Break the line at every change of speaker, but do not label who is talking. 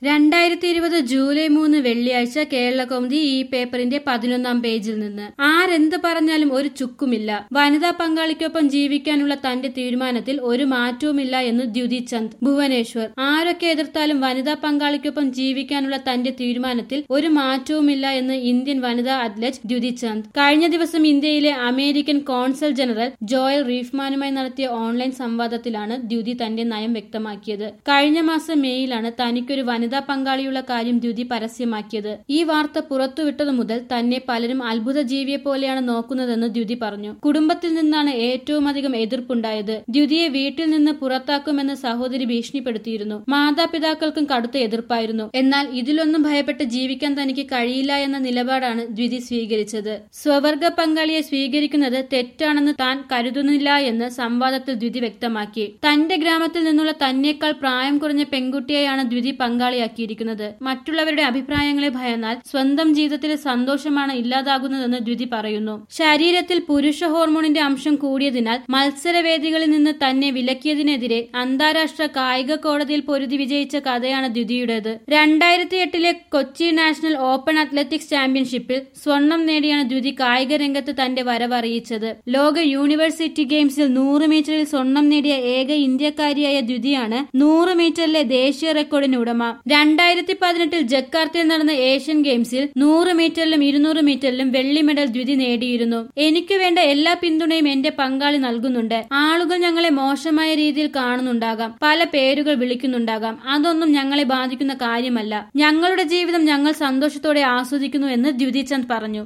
രണ്ടായിരത്തി ഇരുപത് ജൂലൈ മൂന്ന് വെള്ളിയാഴ്ച കേരള കൗമുദി ഈ പേപ്പറിന്റെ പതിനൊന്നാം പേജിൽ നിന്ന് ആരെന്ത് പറഞ്ഞാലും ഒരു ചുക്കുമില്ല വനിതാ പങ്കാളിക്കൊപ്പം ജീവിക്കാനുള്ള തന്റെ തീരുമാനത്തിൽ ഒരു മാറ്റവുമില്ല എന്ന് ദ്യുതി ചന്ദ് ഭുവനേശ്വർ ആരൊക്കെ എതിർത്താലും വനിതാ പങ്കാളിക്കൊപ്പം ജീവിക്കാനുള്ള തന്റെ തീരുമാനത്തിൽ ഒരു മാറ്റവുമില്ല എന്ന് ഇന്ത്യൻ വനിതാ അത്ലറ്റ് ദ്യുതി ചന്ദ് കഴിഞ്ഞ ദിവസം ഇന്ത്യയിലെ അമേരിക്കൻ കോൺസൽ ജനറൽ ജോയൽ റീഫ്മാനുമായി നടത്തിയ ഓൺലൈൻ സംവാദത്തിലാണ് ദ്യുതി തന്റെ നയം വ്യക്തമാക്കിയത് കഴിഞ്ഞ മാസം മേയിലാണ് തനിക്കൊരു വനിതാ പങ്കാളിയുള്ള കാര്യം ദ്യുതി പരസ്യമാക്കിയത് ഈ വാർത്ത പുറത്തുവിട്ടതു മുതൽ തന്നെ പലരും അത്ഭുത ജീവിയെ പോലെയാണ് നോക്കുന്നതെന്ന് ദ്യുതി പറഞ്ഞു കുടുംബത്തിൽ നിന്നാണ് ഏറ്റവും അധികം എതിർപ്പുണ്ടായത് ദ്യുതിയെ വീട്ടിൽ നിന്ന് പുറത്താക്കുമെന്ന് സഹോദരി ഭീഷണിപ്പെടുത്തിയിരുന്നു മാതാപിതാക്കൾക്കും കടുത്ത എതിർപ്പായിരുന്നു എന്നാൽ ഇതിലൊന്നും ഭയപ്പെട്ട് ജീവിക്കാൻ തനിക്ക് കഴിയില്ല എന്ന നിലപാടാണ് ദ്വിതി സ്വീകരിച്ചത് സ്വവർഗ പങ്കാളിയെ സ്വീകരിക്കുന്നത് തെറ്റാണെന്ന് താൻ കരുതുന്നില്ല എന്ന് സംവാദത്തിൽ ദ്വിതി വ്യക്തമാക്കി തന്റെ ഗ്രാമത്തിൽ നിന്നുള്ള തന്നേക്കാൾ പ്രായം കുറഞ്ഞ പെൺകുട്ടിയെയാണ് ദ്വിതി പങ്കാളിയാക്കിയിരിക്കുന്നത് മറ്റുള്ളവരുടെ അഭിപ്രായങ്ങളെ ഭയന്നാൽ സ്വന്തം ജീവിതത്തിലെ സന്തോഷമാണ് ഇല്ലാതാകുന്നതെന്ന് ദ്വിതി പറയുന്നു ശരീരത്തിൽ പുരുഷ ഹോർമോണിന്റെ അംശം കൂടിയതിനാൽ മത്സരവേദികളിൽ നിന്ന് തന്നെ വിലക്കിയതിനെതിരെ അന്താരാഷ്ട്ര കായിക കോടതിയിൽ പൊരുതി വിജയിച്ച കഥയാണ് ദ്വിതിയുടേത് രണ്ടായിരത്തി എട്ടിലെ കൊച്ചി നാഷണൽ ഓപ്പൺ അത്ലറ്റിക്സ് ചാമ്പ്യൻഷിപ്പിൽ സ്വർണം നേടിയാണ് ദ്വിതി കായിക രംഗത്ത് തന്റെ വരവറിയിച്ചത് ലോക യൂണിവേഴ്സിറ്റി ഗെയിംസിൽ നൂറ് മീറ്ററിൽ സ്വർണം നേടിയ ഏക ഇന്ത്യക്കാരിയായ ദ്വിതിയാണ് നൂറ് മീറ്ററിലെ ദേശീയ റെക്കോർഡിന് ഉടമ രണ്ടായിരത്തി പതിനെട്ടിൽ ജക്കാർത്തയിൽ നടന്ന ഏഷ്യൻ ഗെയിംസിൽ നൂറ് മീറ്ററിലും ഇരുന്നൂറ് മീറ്ററിലും വെള്ളി മെഡൽ ദ്വിതി നേടിയിരുന്നു എനിക്ക് വേണ്ട എല്ലാ പിന്തുണയും എന്റെ പങ്കാളി നൽകുന്നുണ്ട് ആളുകൾ ഞങ്ങളെ മോശമായ രീതിയിൽ കാണുന്നുണ്ടാകാം പല പേരുകൾ വിളിക്കുന്നുണ്ടാകാം അതൊന്നും ഞങ്ങളെ ബാധിക്കുന്ന കാര്യമല്ല ഞങ്ങളുടെ ജീവിതം ഞങ്ങൾ സന്തോഷത്തോടെ ആസ്വദിക്കുന്നു എന്ന് ദ്യുതി ചന്ദ് പറഞ്ഞു